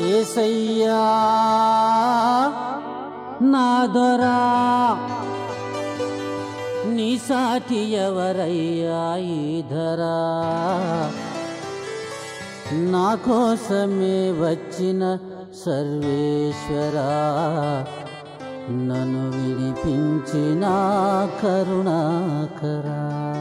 ఏసయ్యా నా దొరా నీ సాటి ఎవరయ్యా ఈ ధరా నా కోసమే వచ్చిన సర్వేశ్వరా నన్ను విడిపించిన కరుణాకరా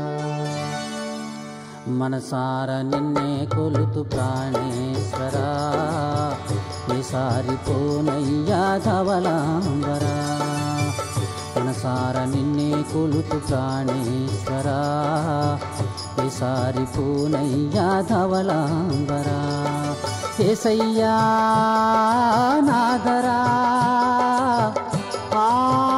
మనసార నిన్నే కొలుతు ప్రాణేశ్వరా ఈసారి పోనయ్యా ధవలాంబరా మనసార నిన్నే కొలుతు ప్రాణేశ్వరా ఈసారి పూనయ్యా ధవలాంబరా ఏసయ్యా నాదరా ఆ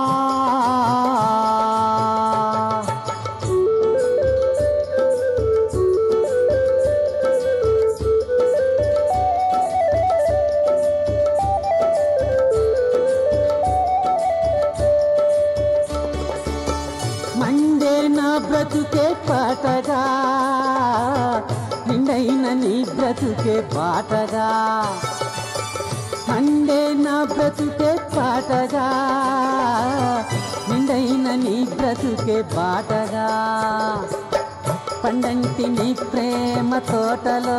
మండే నా బ్రతుకే పాటగా నిండైన నీ బ్రతుకే బాటగా మండే నా బ్రతుకే పాటగా నిండైన నీ బ్రతుకే బాటగా పండంటి నీ ప్రేమ తోటలో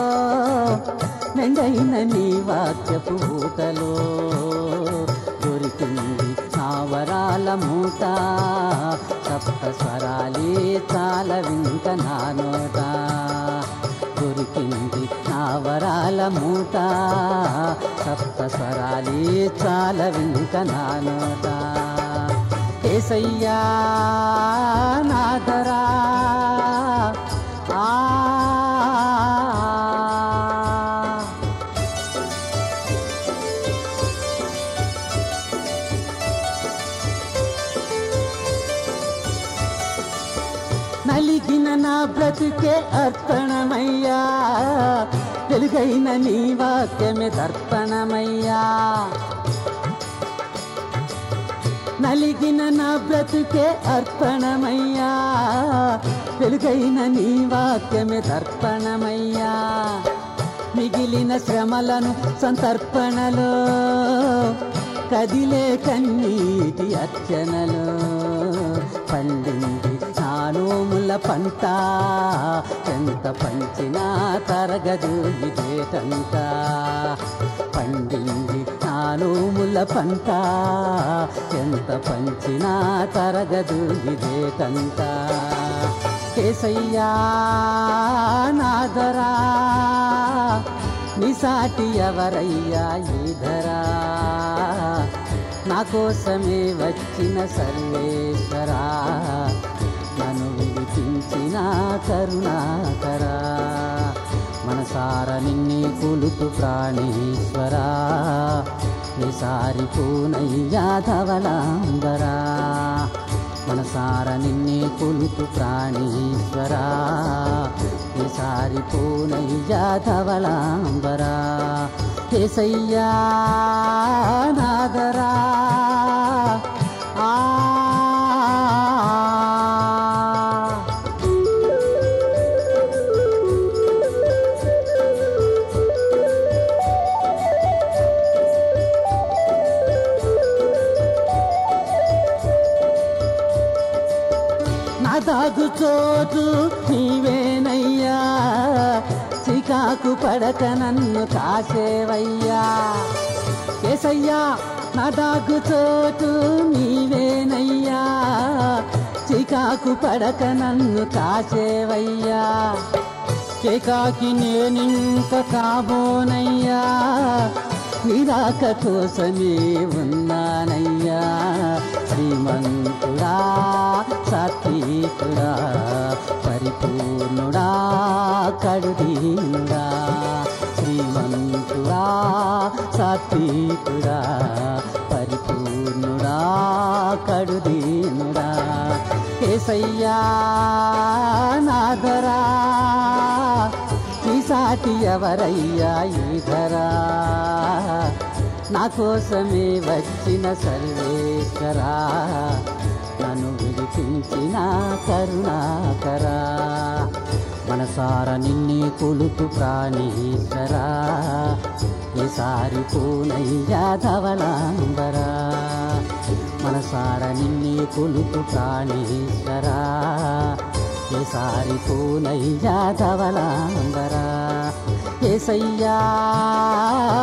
మెండైన నీ వాక్యపు ఊటలో దొరికింది నావరాల మూట సప్త స్వరాలే చాల వింక నా నోట దొరికింది నావరాల మూట సప్త స్వరాలే చాల వింక నా నోట ఏసయ్యా నాదరా ఆ నలిగిన నా బ్రతుకే అర్పణమయ్యా వెలుగైన నీ వాక్యమే దర్పణమయ్యా నలిగిన నా బ్రతుకే అర్పణమయ్యా వెలుగైన నీ వాక్యమే దర్పణమయ్యా మిగిలిన శ్రమలను సంతర్పణలో కదిలే కన్నీటి అర్చనలో పండింది నానోముల పంట ఎంత పంచినా తరగదు ఇదేటంట పండింది నానోముల పంట ఎంత పంచినా తరగదు ఇదేటంట కేసయ్యా నాదరా నిసాటి ఎవరయ్యా ఈధరా నా కోసమే వచ్చిన సర్వేశ్వరా నన్ను విడిపించిన కరుణాకరా మనసార నిన్నే కొలుతు ప్రాణేశ్వరా ఈసారి పూనయ్యా ధవలాంబరా మనసార నిన్నే కొలుతు ప్రాణేశ్వరా ఈసారి పూనయ్యా ధవలాంబరా కేసయ్యా నాదరా ఆ నా దాగు చోటు నీవేనయ్యా చికాకు పడక నన్ను కాసేవయ్యా కేసయ్యా నా దాగు చోటు నీవేనయ్యా చికాకు పడక నన్ను కాసేవయ్యా ఏకాకి నేనింక కాబోనయ్యా నిరాక కోసమే ఉన్నానయ్యా శ్రీమంతుడా సాత్వికుడా పరిపూర్ణుడా కడుదీనుడా శ్రీమంతుడా సాత్వికుడా పరిపూర్ణుడా కడుదీనుడా ఏసయ్యా నాదరా ఈ సాటి ఎవరయ్యా ఈధరా నా కోసమే వచ్చిన సర్వేశ్వరా నన్ను విడిపించిన కరుణాకరా మనసార నిన్నే కొలుతు ప్రాణేశ్వరా ఈసారి పూనయ్యా ధవలాంబరా మనసార నిన్నే కొలుతు ప్రాణేశ్వరా ఈసారి పూనయ్యా ధవలాంబరా ఏసయ్యా